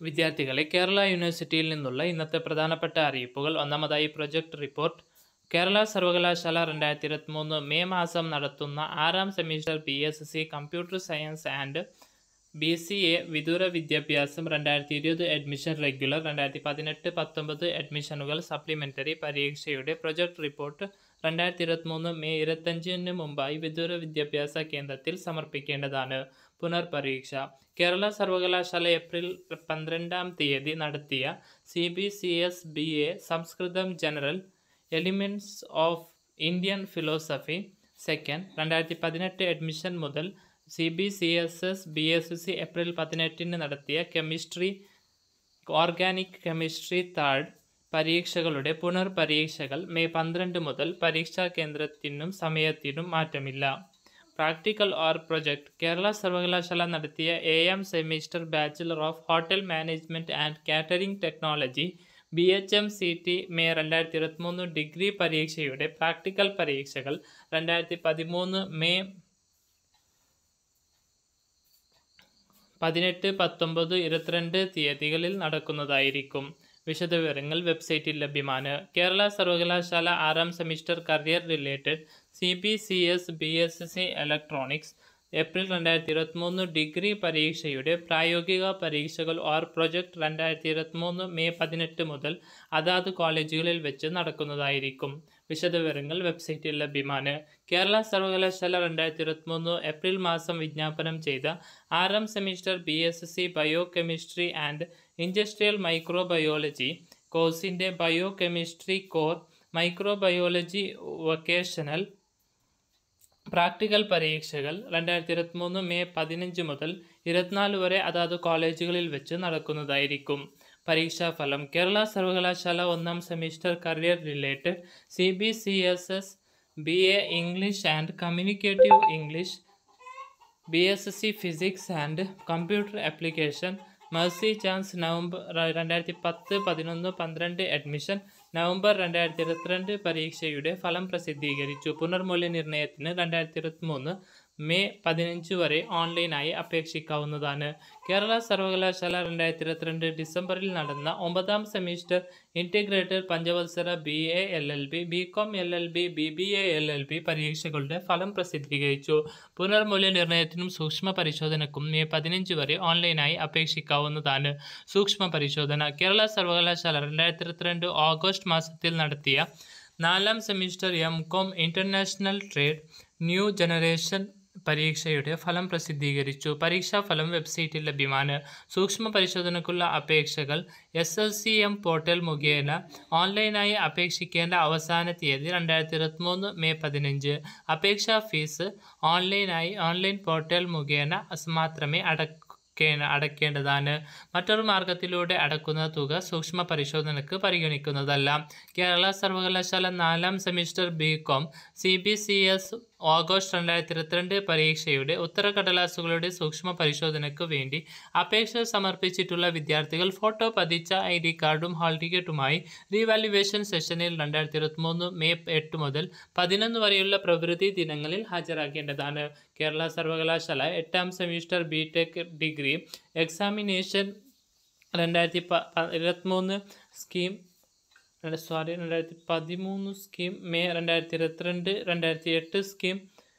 വിദ്യാർത്ഥികളെ കേരള യൂണിവേഴ്സിറ്റിയിൽ നിന്നുള്ള ഇന്നത്തെ പ്രധാനപ്പെട്ട അറിയിപ്പുകൾ ഒന്നാമതായി പ്രൊജക്ട് റിപ്പോർട്ട് കേരള സർവകലാശാല രണ്ടായിരത്തി ഇരുപത്തിമൂന്ന് മെയ് മാസം നടത്തുന്ന ആറാം semester B S C computer science and B C A വിദൂര വിദ്യാഭ്യാസം രണ്ടായിരത്തി ഇരുപത് അഡ്മിഷൻ റെഗുലർ രണ്ടായിരത്തി പതിനെട്ട് പത്തൊമ്പത് അഡ്മിഷനുകൾ സപ്ലിമെൻ്ററി പരീക്ഷയുടെ പ്രൊജക്ട് റിപ്പോർട്ട് രണ്ടായിരത്തി ഇരുപത്തിമൂന്ന് മെയ് ഇരുപത്തഞ്ചിന് മുമ്പായി വിദൂര വിദ്യാഭ്യാസ കേന്ദ്രത്തിൽ സമർപ്പിക്കേണ്ടതാണ് പുനർപരീക്ഷ കേരള സർവകലാശാല ഏപ്രിൽ പന്ത്രണ്ടാം തീയതി നടത്തിയ C B C S B A സംസ്കൃതം general elements of Indian philosophy second രണ്ടായിരത്തി പതിനെട്ട് അഡ്മിഷൻ മുതൽ C B C S S B S C April പതിനെട്ടിന് നടത്തിയ കെമിസ്ട്രി ഓർഗാനിക് കെമിസ്ട്രി താഴ് പരീക്ഷകളുടെ പുനർപരീക്ഷകൾ മെയ് പന്ത്രണ്ട് മുതൽ പരീക്ഷാ കേന്ദ്രത്തിനും സമയത്തിനും മാറ്റമില്ല പ്രാക്ടിക്കൽ ഓർ പ്രൊജക്ട് കേരള സർവകലാശാല നടത്തിയ A M semester bachelor of hotel management and catering technology B H M C T May രണ്ടായിരത്തി ഇരുപത്തിമൂന്ന് ഡിഗ്രി പരീക്ഷയുടെ പ്രാക്ടിക്കൽ പരീക്ഷകൾ രണ്ടായിരത്തി പതിമൂന്ന് മെയ് പതിനെട്ട് പത്തൊമ്പത് ഇരുപത്തിരണ്ട് തീയതികളിൽ നടക്കുന്നതായിരിക്കും വിശദവിവരങ്ങൾ വെബ്സൈറ്റിൽ ലഭ്യമാണ് കേരള സർവകലാശാല ആറാം semester career related C B C S B S C electronics April രണ്ടായിരത്തി ഇരുപത്തിമൂന്ന് ഡിഗ്രി പരീക്ഷയുടെ പ്രായോഗിക പരീക്ഷകൾ ഓർ പ്രൊജക്ട് രണ്ടായിരത്തി ഇരുപത്തിമൂന്ന് മെയ് പതിനെട്ട് മുതൽ അതാത് കോളേജുകളിൽ വെച്ച് നടക്കുന്നതായിരിക്കും വിശദവിവരങ്ങൾ വെബ്സൈറ്റിൽ ലഭ്യമാണ് കേരള സർവകലാശാല രണ്ടായിരത്തി ഇരുപത്തിമൂന്ന് ഏപ്രിൽ മാസം വിജ്ഞാപനം ചെയ്ത ആറാം semester B S C biochemistry and industrial microbiology കോഴ്സിൻ്റെ biochemistry core microbiology vocational practical പരീക്ഷകൾ രണ്ടായിരത്തി ഇരുപത്തിമൂന്ന് മെയ് പതിനഞ്ച് മുതൽ ഇരുപത്തിനാല് വരെ അതാത് കോളേജുകളിൽ വെച്ച് നടക്കുന്നതായിരിക്കും പരീക്ഷാഫലം കേരള സർവകലാശാല ഒന്നാം semester career related C B C S S B A English and communicative English B S C physics and computer application mercy chance November രണ്ടായിരത്തി പത്ത് പതിനൊന്ന് പന്ത്രണ്ട് അഡ്മിഷൻ നവംബർ രണ്ടായിരത്തി ഇരുപത്തിരണ്ട് പരീക്ഷയുടെ ഫലം പ്രസിദ്ധീകരിച്ചു പുനർമൂല്യനിർണ്ണയത്തിന് രണ്ടായിരത്തി ഇരുപത്തിമൂന്ന് മെയ് പതിനഞ്ച് വരെ ഓൺലൈനായി അപേക്ഷിക്കാവുന്നതാണ് കേരള സർവകലാശാല രണ്ടായിരത്തി ഇരുപത്തിരണ്ട് ഡിസംബറിൽ നടന്ന ഒമ്പതാം സെമിസ്റ്റർ ഇൻറ്റിഗ്രേറ്റഡ് പഞ്ചവത്സര B A L L B B com L L B B B A L L B പരീക്ഷകളുടെ ഫലം പ്രസിദ്ധീകരിച്ചു പുനർമൂല്യനിർണ്ണയത്തിനും സൂക്ഷ്മ പരിശോധനക്കും മെയ് പതിനഞ്ച് വരെ ഓൺലൈനായി അപേക്ഷിക്കാവുന്നതാണ് സൂക്ഷ്മ പരിശോധന കേരള സർവകലാശാല രണ്ടായിരത്തി ഇരുപത്തിരണ്ട് ഓഗസ്റ്റ് മാസത്തിൽ നടത്തിയ നാലാം semester M com international trade new generation പരീക്ഷയുടെ ഫലം പ്രസിദ്ധീകരിച്ചു പരീക്ഷാഫലം വെബ്സൈറ്റിൽ ലഭ്യമാണ് സൂക്ഷ്മ പരിശോധനയ്ക്കുള്ള അപേക്ഷകൾ S L C M portal മുഖേന ഓൺലൈനായി അപേക്ഷിക്കേണ്ട അവസാന തീയതി രണ്ടായിരത്തി ഇരുപത്തിമൂന്ന് മെയ് പതിനഞ്ച് അപേക്ഷാ ഫീസ് ഓൺലൈനായി ഓൺലൈൻ പോർട്ടൽ മുഖേന മാത്രമേ അടക്ക അടയ്ക്കേണ്ടതാണ് മറ്റൊരു മാർഗത്തിലൂടെ അടക്കുന്ന തുക സൂക്ഷ്മ പരിശോധനയ്ക്ക് പരിഗണിക്കുന്നതല്ല കേരള സർവകലാശാല നാലാം semester B com C B C S August രണ്ടായിരത്തി ഇരുപത്തിരണ്ട് പരീക്ഷയുടെ ഉത്തരക്കടലാസുകളുടെ സൂക്ഷ്മ പരിശോധനയ്ക്ക് വേണ്ടി അപേക്ഷ സമർപ്പിച്ചിട്ടുള്ള വിദ്യാർത്ഥികൾ ഫോട്ടോ പതിച്ച ഐ ഡി കാർഡും ഹാൾ ടിക്കറ്റുമായി റീവാലുവേഷൻ സെഷനിൽ രണ്ടായിരത്തി ഇരുപത്തിമൂന്ന് മെയ് എട്ട് മുതൽ പതിനൊന്ന് വരെയുള്ള പ്രവൃത്തി ദിനങ്ങളിൽ ഹാജരാക്കേണ്ടതാണ് കേരള സർവകലാശാല എട്ടാം semester B tech degree examination രണ്ടായിരത്തി പ ഇരുപത്തിമൂന്ന് സ്കീം സോറി രണ്ടായിരത്തി പതിമൂന്ന് സ്കീം മെയ് രണ്ടായിരത്തി ഇരുപത്തിരണ്ട് രണ്ടായിരത്തി എട്ട് സ്കീം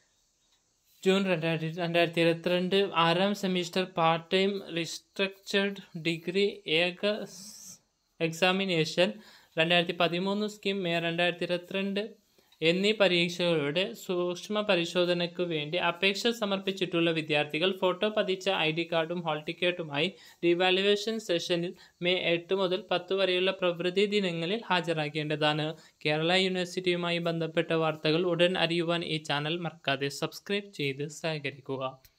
ജൂൺ രണ്ടായിരത്തി രണ്ടായിരത്തി ഇരുപത്തിരണ്ട് ആറാം semester part time restructured degree ഏക എക്സാമിനേഷൻ രണ്ടായിരത്തി പതിമൂന്ന് സ്കീം മെയ് രണ്ടായിരത്തി ഇരുപത്തിരണ്ട് എന്നീ പരീക്ഷകളുടെ സൂക്ഷ്മ പരിശോധനയ്ക്ക് വേണ്ടി അപേക്ഷ സമർപ്പിച്ചിട്ടുള്ള വിദ്യാർത്ഥികൾ ഫോട്ടോ പതിച്ച ഐ ഡി കാർഡും ഹാൾ ടിക്കറ്റുമായി റിവാലുവേഷൻ സെഷനിൽ മെയ് എട്ട് മുതൽ പത്ത് വരെയുള്ള പ്രവൃത്തി ദിനങ്ങളിൽ ഹാജരാക്കേണ്ടതാണ് കേരള യൂണിവേഴ്സിറ്റിയുമായി ബന്ധപ്പെട്ട വാർത്തകൾ ഉടൻ അറിയുവാൻ ഈ ചാനൽ മറക്കാതെ സബ്സ്ക്രൈബ് ചെയ്ത് സഹകരിക്കുക